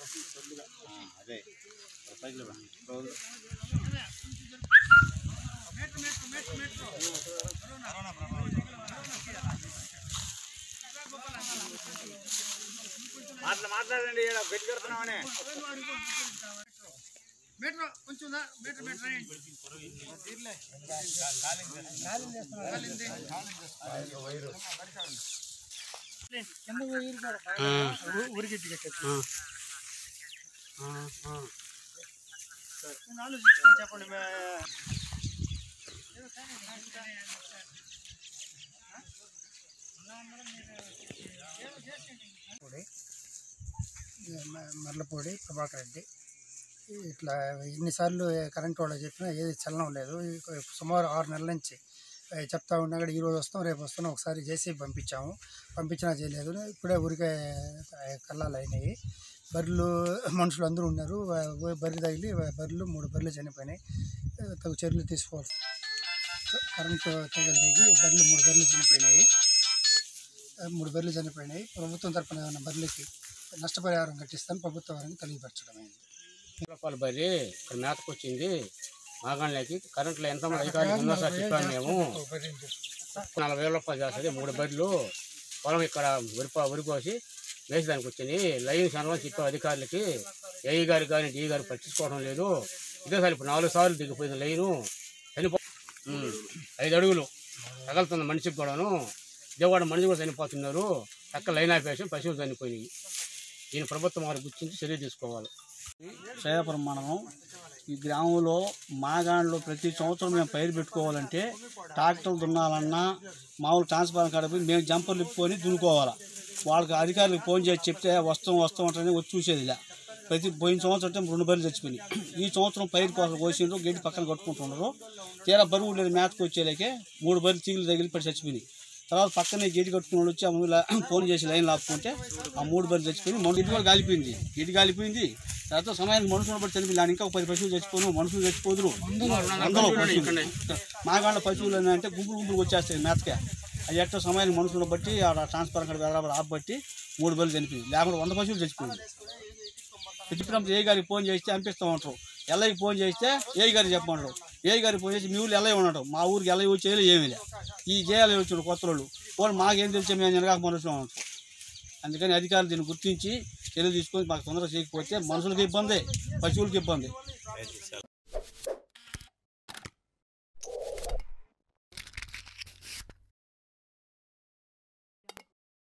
అదే పైకి రోజు మాట్లా మాట్లాడండి ఈడ గట్టి కడుతున్నామని మీటర్ కొంచెం దా, మీటర్ మీటర్ రాయండి. కాలింది. ఊ- ఊరికెట్టి కట్టేసి. నేను ఆలోచించుకొని చెప్పండి మే- పొడి మ- మర్లపూడి ప్రభాకర్ రెడ్డి ఇట్లా ఎన్నిసార్లు కరెంట్ వాళ్ళకి చెప్పినా ఏది చలనం లేదు ఈ సుమారు ఆరు నెలల నుంచి ఆ, చెప్తా ఉన్నా కూడా ఈరోజు వస్తాం రేపు వస్తాం ఒకసారి జేసీ పంపించాము పంపించినా చేయలేదు ఇప్పుడే ఊరికే ఆ, కల్లాలు అయినాయి బర్రెలు మనుషులు అందరూ ఉన్నారు వా- బర్రె తగిలి వా- బర్రెలు మూడు బర్రెలు చనిపోయినాయి ఆ, తగు చర్యలు తీసుకోవాలి కరెంటు తెగలు తెగి బర్రెలు మూడు బర్రెలు చనిపోయినాయి ఆ, మూడు బర్రెలు చనిపోయినాయి ప్రభుత్వం తరపున ఏమైనా బర్రెలకి నష్టపరిహారం కట్టిస్తాను ప్రభుత్వం వారికి తెలియపరచడం అయింది రూపాయలు బరి ఇక్కడ మేతకు వచ్చింది మాగాళ్ళకి కరెంట్లో ఎంతమంది అధికారులు ఉందో సార్ చెప్పాను మేము నలభై వేల రూపాయలు చేస్తుంది మూడు బర్రెలు పొలం ఇక్కడ వరిప వరి కోసి వేసేదానికి వచ్చింది లైన్ సనవం చెప్పే అధికారులకి ఏఈ గారు కానీ డి గారు పట్టించుకోవడం లేదు ఇదేసారి ఇప్పుడు నాలుగు సార్లు దిగిపోయింది లైను చనిపో ఉమ్, ఐదు అడుగులు తగలుతుంది మనిషికి కూడాను దేవాడ మనిషి కూడా చనిపోతున్నారు పక్క లైన్ ఆపేసి పశువులు చనిపోయినాయి దీని ప్రభుత్వం వారు గుర్తించి చర్య తీసుకోవాలి శేషపురం మండలం ఈ గ్రామంలో మాగాండ్లో ప్రతి సంవత్సరం మేము పైరు పెట్టుకోవాలంటే ట్రాక్టర్లు దున్నాలన్నా మామూలు ట్రాన్స్ఫార్మర్ కాడ పోయి మేము జంపర్లు ఇప్పుకొని దున్నుకోవాలా వాళ్ళకి అధికారులకు ఫోన్ చేసి చెప్తే వస్తాం వస్తాం అంటే వచ్చి చూసేది ఇలా ప్రతి పోయిన సంవత్సరం అంటే రెండు బర్రెలు చచ్చిపోయినాయి ఈ సంవత్సరం పైరు కోసం కోసిండ్రు గడ్డి పక్కన కట్టుకుంటున్నారు తీరా బరువు లేదు మేతకు వచ్చేలాకే మూడు బర్రెలు తీగలు తగిలి పడి చచ్చిపోయినాయి తర్వాత పక్కనే గేటు కట్టుకుని వాళ్ళు వచ్చి ఆ ముందు లా- ఫోన్ చేసి లైన్ లాక్కుంటే ఆ మూడు బర్రెలు చచ్చిపోయింది మొన్న ఇటు కూడా కాలిపోయింది ఇటు కాలిపోయింది తర్వాత సమయానికి మనుషులు పడి చనిపోయింది ఇంకా ఒక పది పశువులు చచ్చిపోను మనుషులు చచ్చిపోదురు వందలో పశువులు మాగాళ్ళ పశువులు అని అంటే గుంపులు గుంపులు వచ్చేస్తాయి మేతకే అది ఎట్టో సమయానికి మనుషులను బట్టి ఆడ ట్రాన్స్ఫర్ అక్కడ వెళ్ళబడి ఆపబట్టి మూడు బర్రెలు చనిపోయింది లేకుండా వంద పశువులు చచ్చిపోయింది చెప్పినప్పుడు ఏ గారికి ఫోన్ చేస్తే పంపిస్తామంటారు ఎల్ఐకి ఫోన్ చేస్తే ఏ గారికి చెప్పమంటారు ఏ గారికి ఫోన్ చేసి మీ ఊళ్ళు ఎల్ఐ ఉండటం మా ఊరికి ఎల్ఐ వచ్చేది ఏమీ లే ఈ జేఎల్ఐ వచ్చాడు కొత్త వాళ్ళు వాళ్ళు మాకేం తెలిసే మేము జనగాక మనుషులు అంటారు అందుకని అధికారులు దీన్ని గుర్తించి చర్యలు తీసుకొని మాకు తొందరగా చేయకపోతే మనుషులకి ఇబ్బంది పశువులకి ఇబ్బంది